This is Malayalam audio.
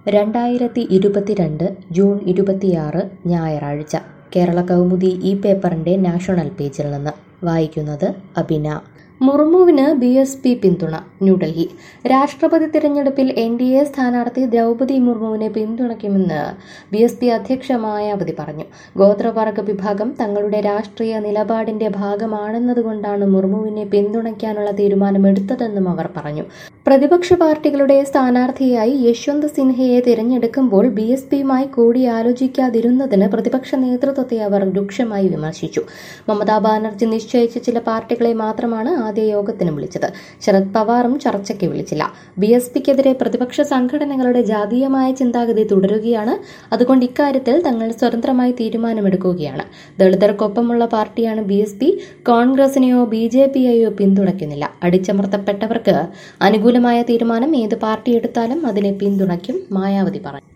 രണ്ടായിരത്തി ഇരുപത്തിരണ്ട് ജൂൺ ഇരുപത്തിയാറ് ഞായറാഴ്ച കേരള കൗമുദി ഈ പേപ്പറിൻ്റെ നാഷണൽ പേജിൽ നിന്ന് വായിക്കുന്നത് അബിന മുർമുവിന് ബി എസ് പി പിന്തുണ ന്യൂഡൽഹി രാഷ്ട്രപതി തിരഞ്ഞെടുപ്പിൽ എൻ ഡി എ സ്ഥാനാർത്ഥി ദ്രൗപതി മുർമുവിനെ പിന്തുണയ്ക്കുമെന്ന് ബി എസ് പി അധ്യക്ഷ മായാവതി പറഞ്ഞു ഗോത്രവർഗ വിഭാഗം തങ്ങളുടെ രാഷ്ട്രീയ നിലപാടിന്റെ ഭാഗമാണെന്നതുകൊണ്ടാണ് മുർമുവിനെ പിന്തുണയ്ക്കാനുള്ള തീരുമാനമെടുത്തതെന്നും അവർ പറഞ്ഞു പ്രതിപക്ഷ പാർട്ടികളുടെ സ്ഥാനാർത്ഥിയായി യശ്വന്ത് സിൻഹയെ തിരഞ്ഞെടുക്കുമ്പോൾ ബി എസ് പിയുമായി കൂടിയാലോചിക്കാതിരുന്നതിന് പ്രതിപക്ഷ നേതൃത്വത്തെ അവർ രൂക്ഷമായി വിമർശിച്ചു മമതാ ബാനർജി നിശ്ചയിച്ച ചില പാർട്ടികളെ മാത്രമാണ് ആദ്യ യോഗത്തിന് വിളിച്ചത് ശരത് പവാറും ചർച്ചയ്ക്ക് വിളിച്ചില്ല ബി എസ് പിക്കെതിരെ പ്രതിപക്ഷ സംഘടനകളുടെ ജാതീയമായ ചിന്താഗതി തുടരുകയാണ് അതുകൊണ്ട് ഇക്കാര്യത്തിൽ തങ്ങൾ സ്വതന്ത്രമായി തീരുമാനമെടുക്കുകയാണ് ദളിതർക്കൊപ്പമുള്ള പാർട്ടിയാണ് ബി എസ് പി കോൺഗ്രസിനെയോ ബി ജെ പിയെയോ പിന്തുണയ്ക്കുന്നില്ല അടിച്ചമർത്തപ്പെട്ടവർക്ക് അനുകൂലമായ തീരുമാനം ഏത് പാർട്ടി എടുത്താലും അതിനെ പിന്തുണയ്ക്കും മായാവതി പറഞ്ഞു